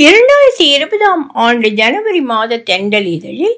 இரண்டாயிரத்தி இருபதாம் ஆண்டு ஜனவரி மாத தெண்டல் இதழில்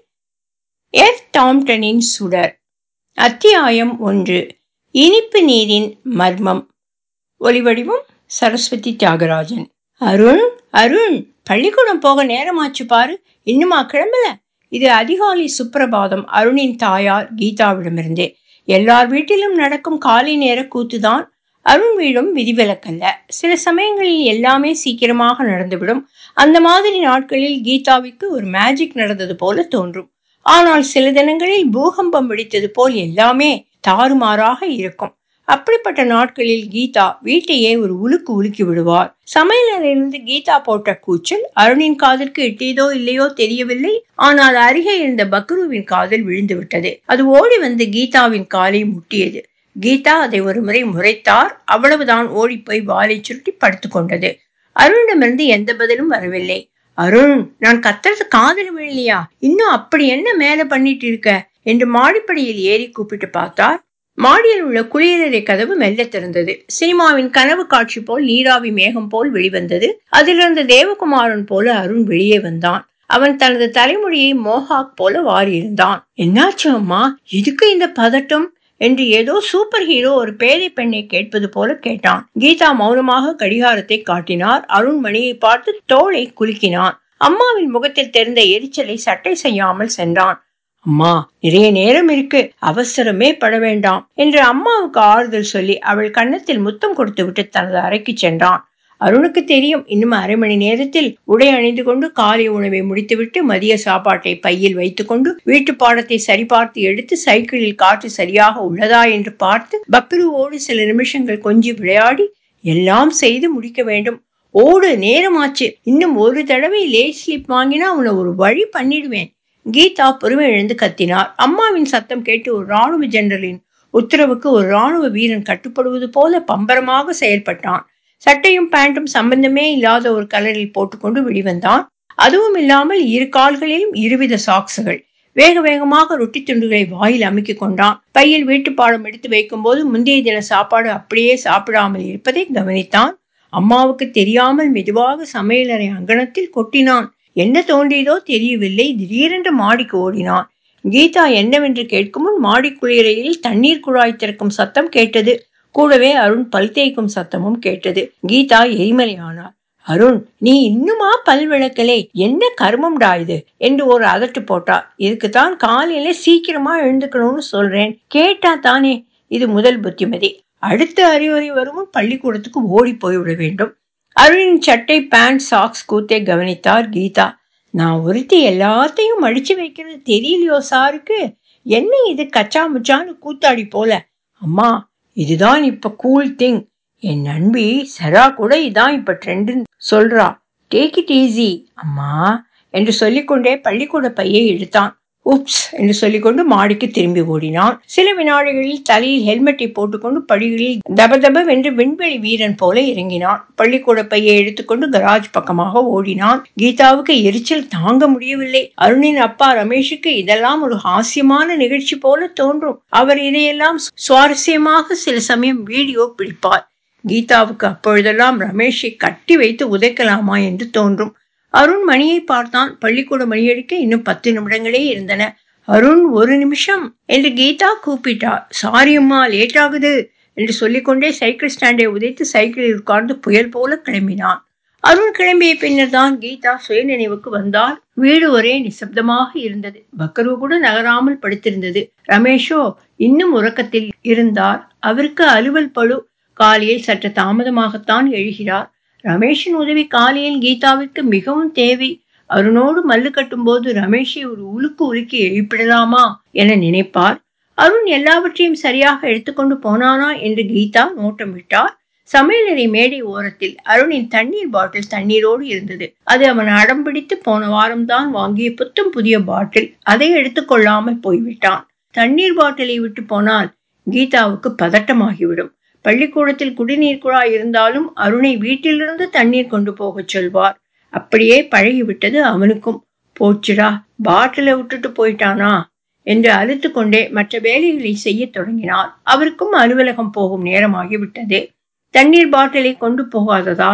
எஃப் டாம்டனின் சுடர் அத்தியாயம் ஒன்று இனிப்பு நீரின் மர்மம் ஒலிவடிவம் சரஸ்வதி தியாகராஜன் அருண் அருண் பள்ளிக்கூடம் போக நேரமாச்சு பாரு இன்னுமா கிளம்பல இது அதிகாலை சுப்பிரபாதம் அருணின் தாயார் கீதாவிடமிருந்தே எல்லார் வீட்டிலும் நடக்கும் காலை நேர கூத்துதான் அருண் வீடும் விதிவிலக்கல்ல சில சமயங்களில் எல்லாமே சீக்கிரமாக நடந்துவிடும் அந்த மாதிரி நாட்களில் கீதாவுக்கு ஒரு மேஜிக் நடந்தது போல தோன்றும் ஆனால் சில தினங்களில் பூகம்பம் வெடித்தது போல் எல்லாமே தாறுமாறாக இருக்கும் அப்படிப்பட்ட நாட்களில் கீதா வீட்டையே ஒரு உலுக்கு உலுக்கி விடுவார் சமையலறையிலிருந்து கீதா போட்ட கூச்சல் அருணின் காதிற்கு எட்டியதோ இல்லையோ தெரியவில்லை ஆனால் அருகே இருந்த பக்ருவின் காதில் விழுந்து விட்டது அது ஓடி வந்து கீதாவின் காலை முட்டியது கீதா அதை ஒரு முறை முறைத்தார் அவ்வளவுதான் ஓடிப்போய் வாலை சுருட்டி படுத்துக் கொண்டது அருணிடமிருந்து எந்த பதிலும் வரவில்லை அருண் நான் கத்துறது காதல் விழலையா இன்னும் அப்படி என்ன மேல பண்ணிட்டு இருக்க என்று மாடிப்படியில் ஏறி கூப்பிட்டு பார்த்தார் மாடியில் உள்ள குளியலறை கதவு மெல்ல திறந்தது சினிமாவின் கனவு காட்சி போல் நீராவி மேகம் போல் வெளிவந்தது அதிலிருந்து தேவகுமாரன் போல அருண் வெளியே வந்தான் அவன் தனது தலைமுடியை மோஹாக் போல வாரியிருந்தான் என்னாச்சு அம்மா இதுக்கு இந்த பதட்டம் என்று ஏதோ சூப்பர் ஹீரோ ஒரு பேதை பெண்ணை கேட்பது போல கேட்டான் கீதா மௌனமாக கடிகாரத்தை காட்டினார் அருண் மணியை பார்த்து தோளை குலுக்கினான் அம்மாவின் முகத்தில் தெரிந்த எரிச்சலை சட்டை செய்யாமல் சென்றான் அம்மா நிறைய நேரம் இருக்கு அவசரமே பட வேண்டாம் என்று அம்மாவுக்கு ஆறுதல் சொல்லி அவள் கன்னத்தில் முத்தம் கொடுத்து விட்டு தனது அறைக்கு சென்றான் அருணுக்கு தெரியும் இன்னும் அரை மணி நேரத்தில் உடை அணிந்து கொண்டு காலை உணவை முடித்துவிட்டு மதிய சாப்பாட்டை பையில் வைத்துக்கொண்டு வீட்டு பாடத்தை சரிபார்த்து எடுத்து சைக்கிளில் காற்று சரியாக உள்ளதா என்று பார்த்து பக்ருவோடு சில நிமிஷங்கள் கொஞ்சி விளையாடி எல்லாம் செய்து முடிக்க வேண்டும் ஓடு நேரமாச்சு இன்னும் ஒரு தடவை லேட் ஸ்லிப் வாங்கினா அவனை ஒரு வழி பண்ணிடுவேன் கீதா பொறுமை இழந்து கத்தினார் அம்மாவின் சத்தம் கேட்டு ஒரு ராணுவ ஜெனரலின் உத்தரவுக்கு ஒரு ராணுவ வீரன் கட்டுப்படுவது போல பம்பரமாக செயல்பட்டான் சட்டையும் பேண்ட்டும் சம்பந்தமே இல்லாத ஒரு கலரில் போட்டுக்கொண்டு வெளிவந்தான் அதுவும் இல்லாமல் இரு கால்களிலும் இருவித சாக்ஸுகள் வேக வேகமாக ரொட்டி துண்டுகளை வாயில் அமுக்கிக் கொண்டான் பையில் வீட்டு பாடம் எடுத்து வைக்கும் போது முந்தைய தின சாப்பாடு அப்படியே சாப்பிடாமல் இருப்பதை கவனித்தான் அம்மாவுக்கு தெரியாமல் மெதுவாக சமையலறை அங்கணத்தில் கொட்டினான் என்ன தோன்றியதோ தெரியவில்லை திடீரென்று மாடிக்கு ஓடினான் கீதா என்னவென்று கேட்கும் முன் மாடி குளியலையில் தண்ணீர் குழாய் திறக்கும் சத்தம் கேட்டது கூடவே அருண் பல் தேய்க்கும் சத்தமும் கேட்டது கீதா எரிமலையானார் அருண் நீ இன்னுமா பல் விளக்கலே என்ன கர்மம்டா இது என்று ஒரு அதட்டு போட்டா இதுக்குத்தான் காலையில சீக்கிரமா எழுந்துக்கணும்னு சொல்றேன் கேட்டா தானே இது முதல் புத்திமதி அடுத்த அறிவுரை வரும் பள்ளிக்கூடத்துக்கு ஓடி போய்விட வேண்டும் அருணின் சட்டை பேண்ட் சாக்ஸ் கூத்தை கவனித்தார் கீதா நான் ஒருத்தி எல்லாத்தையும் அடிச்சு வைக்கிறது தெரியலையோ சாருக்கு என்ன இது கச்சா முச்சான்னு கூத்தாடி போல அம்மா இதுதான் இப்ப கூல் திங் என் நண்பி சரா கூட இதான் இப்ப ட்ரெண்டுன்னு சொல்றா டேக் இட் ஈஸி அம்மா என்று சொல்லிக்கொண்டே பள்ளிக்கூட பையை இழுத்தான் உப்ஸ் என்று சொல்லிக்கொண்டு மாடிக்கு திரும்பி ஓடினான் சில வினாடிகளில் தலையில் ஹெல்மெட்டை போட்டுக்கொண்டு படிகளில் தபதப வென்று விண்வெளி வீரன் போல இறங்கினான் பள்ளிக்கூட பையை எடுத்துக்கொண்டு கராஜ் பக்கமாக ஓடினான் கீதாவுக்கு எரிச்சல் தாங்க முடியவில்லை அருணின் அப்பா ரமேஷுக்கு இதெல்லாம் ஒரு ஹாஸ்யமான நிகழ்ச்சி போல தோன்றும் அவர் இதையெல்லாம் சுவாரஸ்யமாக சில சமயம் வீடியோ பிடிப்பார் கீதாவுக்கு அப்பொழுதெல்லாம் ரமேஷை கட்டி வைத்து உதைக்கலாமா என்று தோன்றும் அருண் மணியை பார்த்தான் பள்ளிக்கூட மணியடிக்க இன்னும் பத்து நிமிடங்களே இருந்தன அருண் ஒரு நிமிஷம் என்று கீதா கூப்பிட்டார் சாரி அம்மா லேட் ஆகுது என்று சொல்லிக்கொண்டே சைக்கிள் ஸ்டாண்டை உதைத்து சைக்கிளில் உட்கார்ந்து புயல் போல கிளம்பினான் அருண் கிளம்பிய பின்னர் தான் கீதா சுயநினைவுக்கு வந்தால் வீடு ஒரே நிசப்தமாக இருந்தது பக்கரு கூட நகராமல் படுத்திருந்தது ரமேஷோ இன்னும் உறக்கத்தில் இருந்தார் அவருக்கு அலுவல் பழு காலையில் சற்று தாமதமாகத்தான் எழுகிறார் ரமேஷின் உதவி காலையில் கீதாவிற்கு மிகவும் தேவை அருணோடு மல்லு கட்டும் போது ரமேஷை ஒரு உலுக்கு உலுக்கி எழுப்பிடலாமா என நினைப்பார் அருண் எல்லாவற்றையும் சரியாக எடுத்துக்கொண்டு போனானா என்று கீதா நோட்டம் விட்டார் சமையலறை மேடை ஓரத்தில் அருணின் தண்ணீர் பாட்டில் தண்ணீரோடு இருந்தது அது அவன் அடம் பிடித்து போன வாரம்தான் வாங்கிய புத்தம் புதிய பாட்டில் அதை எடுத்துக்கொள்ளாமல் போய்விட்டான் தண்ணீர் பாட்டிலை விட்டு போனால் கீதாவுக்கு பதட்டமாகிவிடும் பள்ளிக்கூடத்தில் குடிநீர் குழாய் இருந்தாலும் அருணை வீட்டிலிருந்து தண்ணீர் கொண்டு போகச் சொல்வார் அப்படியே பழகிவிட்டது அவனுக்கும் போச்சுடா பாட்டிலை விட்டுட்டு போயிட்டானா என்று அழுத்து கொண்டே மற்ற வேலைகளை செய்ய தொடங்கினார் அவருக்கும் அலுவலகம் போகும் நேரமாகிவிட்டது தண்ணீர் பாட்டிலை கொண்டு போகாததால்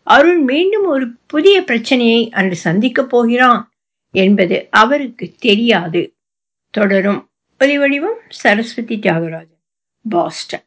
அருண் மீண்டும் ஒரு புதிய பிரச்சனையை அன்று சந்திக்கப் போகிறான் என்பது அவருக்கு தெரியாது தொடரும் ஒலி வடிவம் சரஸ்வதி தியாகராஜன் பாஸ்டன்